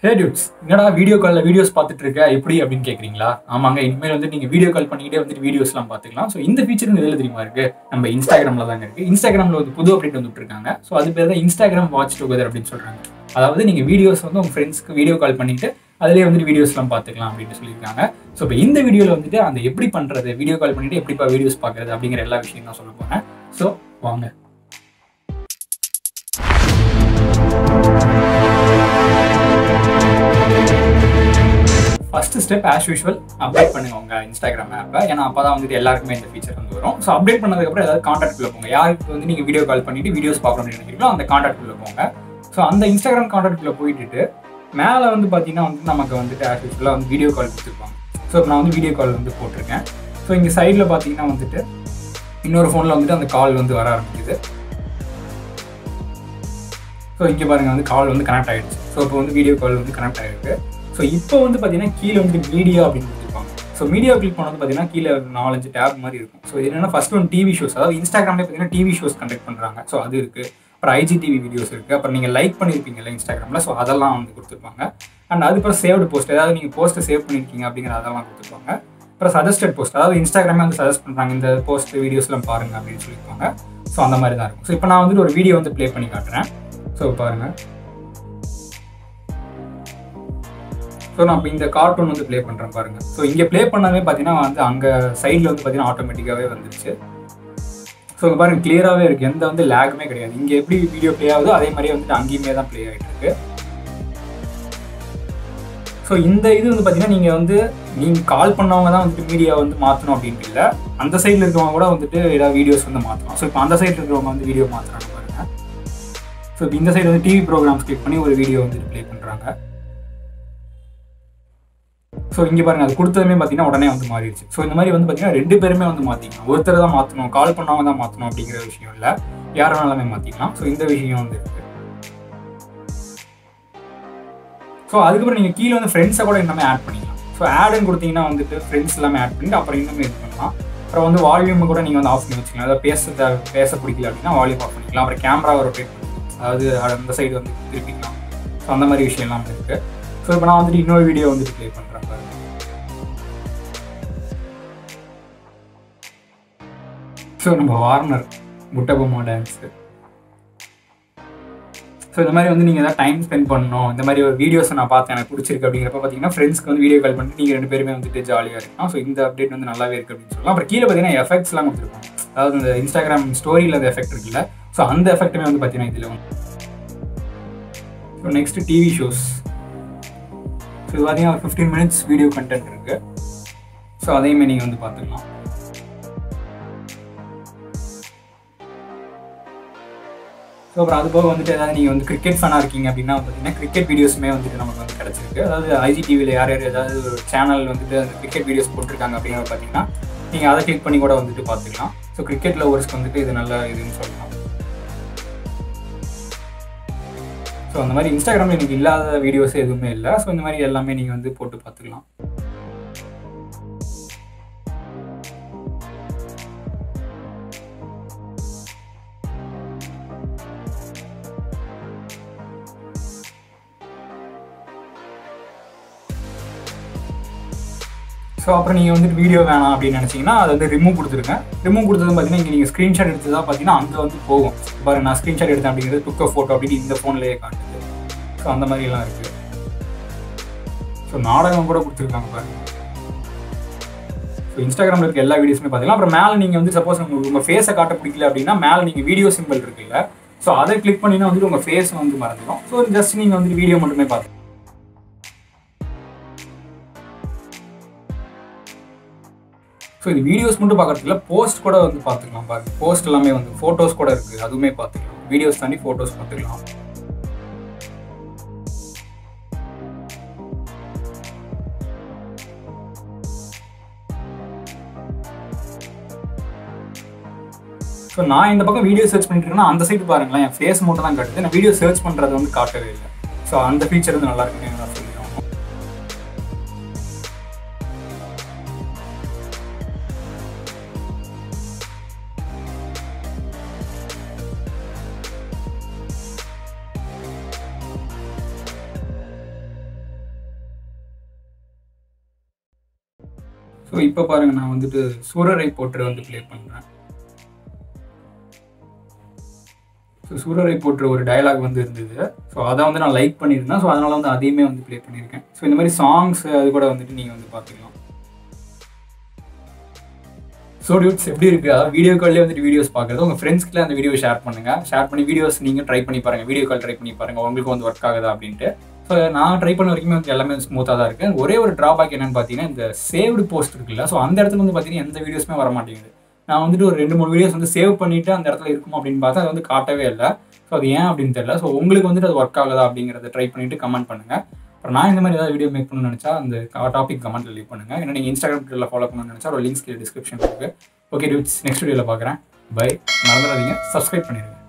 ஹே dudes என்னடா video காலில் videos பார்த்துட்டு இருக்க எப்படி அப்படின்னு கேட்குறீங்களா ஆமாங்க இனிமேல் வந்து நீங்கள் வீடியோ கால் பண்ணிக்கிட்டே வந்துட்டு வீடியோஸ்லாம் பார்த்துக்கலாம் ஸோ இந்த ஃபீச்சர் எதில் தெரியுமா இருக்கு நம்ம இன்ஸ்டாகிராமில் தாங்க இருக்கு இன்ஸ்டாகிராமில் வந்து புது அப்டேட் வந்துட்டு இருக்காங்க ஸோ அது பேர் தான் இன்ஸ்டாகிராம் வாட்ச் டுகெதர் அப்படின்னு சொல்கிறாங்க அதாவது நீங்கள் வீடியோஸ் வந்து உங்கள் ஃப்ரெண்ட்ஸ்க்கு வீடியோ கால் பண்ணிட்டு அதிலே வந்து வீடியோஸ்லாம் பார்த்துக்கலாம் அப்படின்னு சொல்லியிருக்காங்க ஸோ இப்போ இந்த வீடியோவில் வந்துட்டு அந்த எப்படி பண்ணுறது வீடியோ கால் பண்ணிட்டு எப்படிப்பா வீடியோஸ் பார்க்குறது அப்படிங்கிற எல்லா விஷயம் தான் சொல்ல போகிறேன் ஸோ வாங்க first step as usual update பண்ணுங்க உங்க இன்ஸ்டாகிராம் ஆப்பை ஏன்னா அப்போ தான் வந்துட்டு எல்லாருக்குமே இந்த ஃபீச்சர் வந்து வரும் ஸோ அப்டேட் பண்ணதுக்கப்புறம் ஏதாவது காண்டாக்ட்குள்ள போங்க யாருக்கு வந்து நீங்கள் வீடியோ கால் பண்ணிட்டு வீடியோஸ் பார்க்கணும் அப்படின்னு நினைக்கிறீங்களோ அந்த காண்டாக்ட்குள்ள போங்க ஸோ அந்த இன்ஸ்டாகிராம் காண்டாக்ட்குள்ள போயிட்டு மேலே வந்து பார்த்தீங்கன்னா வந்து நமக்கு வந்துட்டு ஆஸ் யூஷுவலாக வந்து வீடியோ கால் கொடுத்துருப்பாங்க ஸோ இப்போ நான் வந்து வீடியோ கால் வந்து போட்டிருக்கேன் ஸோ இங்கே சைடில் பார்த்தீங்கன்னா வந்துட்டு இன்னொரு ஃபோனில் வந்துட்டு அந்த கால் வந்து வர ஆரம்பிக்குது ஸோ இங்கே பாருங்க வந்து கால் வந்து கனெக்ட் ஆகிடுச்சு ஸோ இப்போ வந்து வீடியோ கால் வந்து கனெக்ட் ஆகிருக்கு ஸோ இப்போ வந்து பார்த்தீங்கன்னா கீழே வந்து மீடியா அப்படின்னு கொடுத்துருப்பாங்க ஸோ மீடியா கிளிக் பண்ணது பார்த்தீங்கன்னா கீழே ஒரு நாலஞ்சு டேப் மாதிரி இருக்கும் ஸோ இது என்னன்னா ஃபர்ஸ்ட் ஒன் டிவி ஷோஸ் அதாவது இன்ஸ்டாகிராம்லேயே பார்த்தீங்கன்னா டிவி ஷோஸ் கண்டக்ட் பண்ணுறாங்க ஸோ அது இருக்குது அப்புறம் ஐஜிடிவி வீடியோஸ் இருக்குது அப்புறம் நீங்கள் லைக் பண்ணியிருப்பீங்கல்ல இன்ஸ்டாகிராமில் ஸோ அதெல்லாம் வந்து கொடுத்துருப்பாங்க அண்ட் அதுக்கப்புறம் சேவ்டு போஸ்ட் ஏதாவது நீங்கள் போஸ்ட்டை சேவ் பண்ணியிருக்கீங்க அப்படிங்கிற அதெல்லாம் கொடுத்துருப்பாங்க அப்புறம் சஜஸ்டட் போஸ்ட் அதாவது இன்ஸ்டாகிராமே வந்து சஜஸ்ட் பண்ணுறாங்க இந்த போஸ்ட் வீடியோஸ்லாம் பாருங்க அப்படின்னு சொல்லியிருப்பாங்க ஸோ அந்த மாதிரி தான் இருக்கும் ஸோ இப்போ நான் வந்துட்டு ஒரு வீடியோ வந்து ப்ளே பண்ணி காட்டுறேன் ஸோ பாருங்கள் ஸோ நான் இப்போ இந்த கார்ட்டூன் வந்து ப்ளே பண்ணுறேன் பாருங்க ஸோ இங்கே ப்ளே பண்ணவே பார்த்தீங்கன்னா வந்து அங்கே சைடில் வந்து பார்த்தீங்கன்னா ஆட்டோமேட்டிக்காகவே வந்துருச்சு ஸோ இங்கே பாருங்க கிளியராகவே இருக்குது எந்த வந்து லேகுமே கிடையாது இங்கே எப்படி வீடியோ ப்ளே ஆகுதோ அதே மாதிரியே வந்துட்டு அங்கேயுமே தான் ப்ளே ஆகிட்டு இருக்கு ஸோ இந்த இது வந்து பார்த்தீங்கன்னா நீங்கள் வந்து நீங்கள் கால் பண்ணவங்க தான் வந்துட்டு மீடியா வந்து மாற்றணும் அப்படின்ட்டு இல்லை அந்த சைடில் இருக்கிறவங்க கூட வந்துட்டு ஏதாவது வீடியோஸ் வந்து மாற்றலாம் ஸோ இப்போ அந்த சைடில் இருக்கிறவங்க வந்து வீடியோ மாற்றுறாங்க பாருங்க ஸோ இப்போ இந்த சைடு வந்து டிவி ப்ரோக்ராம்ஸ் கிளிக் பண்ணி ஒரு வீடியோ வந்துட்டு ப்ளே பண்ணுறாங்க ஸோ இங்கே பாருங்க அது கொடுத்ததுமே பார்த்தீங்கன்னா உடனே வந்து மாறிடுச்சு ஸோ இந்த மாதிரி வந்து பார்த்தீங்கன்னா ரெண்டு பேருமே வந்து மாற்றிக்கலாம் ஒருத்தர் தான் மாற்றணும் கால் பண்ணவங்க தான் மாற்றணும் அப்படிங்கிற விஷயம் இல்லை யார் வேணாலுமே மாற்றிக்கலாம் ஸோ இந்த விஷயம் வந்து இருக்கு ஸோ அதுக்கப்புறம் நீங்கள் கீழே வந்து ஃப்ரெண்ட்ஸை கூட இன்னுமே ஆட் பண்ணிக்கலாம் ஸோ ஆடுன்னு கொடுத்தீங்கன்னா வந்துட்டு ஃப்ரெண்ட்ஸ் எல்லாமே ஆட் பண்ணிட்டு அப்புறம் இன்னுமே இது பண்ணலாம் அப்புறம் வந்து வால்யூம் கூட நீங்கள் வந்து ஆஃப் பண்ணி வச்சுக்கலாம் அதாவது பேச பேச பிடிக்கல அப்படின்னா வால்யூம் ஆஃப் பண்ணிக்கலாம் அப்புறம் கேமரா ரொட்டேட் பண்ணிக்கலாம் அதாவது அந்த சைடு வந்து திருப்பிக்கலாம் ஸோ அந்த மாதிரி விஷயம்லாம் இருக்குது ஸோ இப்போ நான் வந்துட்டு இன்னொரு வீடியோ வந்துட்டு ப்ளே பண்ணுறேன் பாருங்க ஸோ நம்ம வார்னர் முட்டபொம்மா டான்ஸு ஸோ இந்த மாதிரி வந்து நீங்கள் ஏதாவது டைம் ஸ்பெண்ட் பண்ணணும் இந்த மாதிரி ஒரு வீடியோஸை நான் பார்த்தேன் எனக்கு பிடிச்சிருக்கு அப்படிங்கிறப்ப பார்த்தீங்கன்னா ஃப்ரெண்ட்ஸ்க்கு வந்து வீடியோ கால் பண்ணிட்டு நீங்கள் ரெண்டு பேருமே வந்துட்டு ஜாலியாக இருக்கலாம் ஸோ இந்த அப்டேட் வந்து நல்லாவே இருக்குது அப்படின்னு சொல்லலாம் அப்புறம் கீழே பார்த்தீங்கன்னா எஃபெக்ட்ஸ்லாம் கொடுத்துருப்பாங்க அதாவது இந்த இன்ஸ்டாகிராம் ஸ்டோரியில் அந்த எஃபெக்ட் இருக்குல்ல ஸோ அந்த எஃபெக்ட்டுமே வந்து பார்த்தீங்கன்னா இதில் வந்து so next TV shows so இது பார்த்தீங்கன்னா ஒரு ஃபிஃப்டீன் மினிட்ஸ் வீடியோ கண்டென்ட் இருக்குது ஸோ அதையுமே நீங்கள் வந்து பார்த்துக்கலாம் ஸோ அப்புறம் அது போக வந்துட்டு ஏதாவது நீங்கள் வந்து கிரிக்கெட் ஃபனாக இருக்கீங்க அப்படின்னா பார்த்தீங்கன்னா கிரிக்கெட் வீடியோஸுமே வந்துட்டு நமக்கு வந்து கிடச்சிருக்கு அதாவது ஐஜி டிவியில் யார் யார் ஏதாவது ஒரு சேனல் வந்துட்டு அந்த கிரிக்கெட் வீடியோஸ் போட்டிருக்காங்க அப்படிங்கிறத பார்த்தீங்கன்னா நீங்கள் அதை கிளிக் பண்ணி கூட வந்துட்டு பார்த்துக்கலாம் ஸோ கிரிக்கெட் லவர்ஸ்க்கு வந்துட்டு இது நல்ல இதுன்னு சொல்லலாம் ஸோ அந்த மாதிரி இன்ஸ்டாகிராமில் எனக்கு இல்லாத வீடியோஸ் எதுவுமே இல்லை ஸோ இந்த மாதிரி எல்லாமே நீங்கள் வந்து போட்டு பார்த்துக்கலாம் ஸோ அப்புறம் நீங்கள் வந்துட்டு வீடியோ வேணாம் அப்படின்னு நினச்சிங்கன்னா அதை வந்து ரிமூவ் கொடுத்துருக்கேன் ரிமூவ் கொடுத்தது பார்த்தீங்கன்னா இங்கே நீங்கள் ஸ்க்ரீன்ஷாட் எடுத்து தான் பார்த்தீங்கன்னா அங்கே வந்து போகும் பாருங்க நான் ஸ்க்ரீன்ஷாட் எடுத்தேன் அப்படிங்கிறது டுக்க ஃபோட்டோ அப்படின்னு இந்த ஃபோன்லேயே காட்டுது ஸோ அந்த மாதிரிலாம் இருக்குது ஸோ நாடகம் கூட கொடுத்துருக்காங்க பாருங்க ஸோ இன்ஸ்டாகிராமில் இருக்க எல்லா வீடியோஸுமே பார்த்தீங்கன்னா அப்புறம் மேலே நீங்கள் வந்து சப்போஸ் உங்களுக்கு உங்கள் ஃபேஸை காட்ட பிடிக்கல அப்படின்னா மேலே நீங்கள் வீடியோ சிம்பிள் இருக்குல்ல ஸோ அதை கிளிக் பண்ணினா வந்துட்டு உங்கள் ஃபேஸ் வந்து மறந்துடும் ஸோ ஜஸ்ட் நீங்கள் வந்து வீடியோ மட்டுமே பார்த்து ஸோ இது வீடியோஸ் மட்டும் பார்க்கறதுல போஸ்ட் கூட வந்து பார்த்துக்கலாம் பாருங்க போஸ்ட் எல்லாமே வந்து ஃபோட்டோஸ் கூட இருக்குது அதுவுமே பார்த்துக்கலாம் வீடியோஸ் தாண்டி ஃபோட்டோஸ் பார்த்துக்கலாம் ஸோ நான் இந்த பக்கம் வீடியோ சர்ச் பண்ணிட்டு இருக்கேன்னா அந்த சைடு பாருங்களேன் என் ஃபேஸ் மட்டும் தான் காட்டுது நான் வீடியோ சர்ச் பண்ணுறது வந்து காட்டவே இல்லை ஸோ அந்த ஃபீச்சர் வந்து நல்லா இருக்குன்னு நான் சொல்லிடுறேன் ஸோ இப்போ பாருங்க நான் வந்துட்டு சூரரை போட்டு வந்து ப்ளே பண்ணுறேன் ஸோ சூரரை போட்டு ஒரு டயலாக் வந்து இருந்தது ஸோ அதை வந்து நான் லைக் பண்ணியிருந்தேன் ஸோ அதனால வந்து அதையுமே வந்து ப்ளே பண்ணியிருக்கேன் ஸோ இந்த மாதிரி சாங்ஸ் அது கூட வந்துட்டு நீங்கள் வந்து பார்த்துக்கலாம் ஸோ டியூட்ஸ் எப்படி இருக்கு அதாவது வீடியோ கால்லேயே வந்துட்டு வீடியோஸ் பார்க்குறது உங்கள் ஃப்ரெண்ட்ஸ்க்குலாம் அந்த வீடியோ ஷேர் பண்ணுங்க ஷேர் பண்ணி வீடியோஸ் நீங்கள் ட்ரை பண்ணி பாருங்க வீடியோ கால் ட்ரை பண்ணி பாருங்க உங்களுக்கு வந்து ஒர்க் ஆகுதா அப்படின்ட்டு ஸோ நான் ட்ரை பண்ண வரைக்குமே வந்து எல்லாமே ஸ்மூத்தாக தான் இருக்கு ஒரே ஒரு ட்ராபேக் என்னன்னு பார்த்தீங்கன்னா இந்த சேவ்டு போஸ்ட் இருக்குல்ல ஸோ அந்த இடத்துல வந்து பார்த்தீங்கன்னா எந்த வீடியோஸுமே வர மாட்டேங்குது நான் வந்துட்டு ஒரு ரெண்டு மூணு வீடியோஸ் வந்து சேவ் பண்ணிட்டு அந்த இடத்துல இருக்கும் அப்படின்னு பார்த்தா அது வந்து காட்டவே இல்லை ஸோ அது ஏன் அப்படின்னு தெரியல ஸோ உங்களுக்கு வந்துட்டு அது ஒர்க் ஆகுதா அப்படிங்கிறத ட்ரை பண்ணிட்டு கமெண்ட் பண்ணுங்க அப்புறம் நான் இந்த மாதிரி ஏதாவது வீடியோ மேக் பண்ணணும்னு நினச்சா அந்த டாபிக் கமெண்ட்ல லீவ் பண்ணுங்க ஏன்னா நீங்கள் இன்ஸ்டாகிராம் ட்விட்டரில் ஃபாலோ பண்ணணும்னு நினச்சா ஒரு லிங்க்ஸ் டிஸ்கிரிப்ஷன் இருக்கு ஓகே டியூட்ஸ் நெக்ஸ்ட் வீடியோவில் பார்க்குறேன் பை மறந்துடாதீங்க சப்ஸ்கிரைப் பண்ணிடுங்க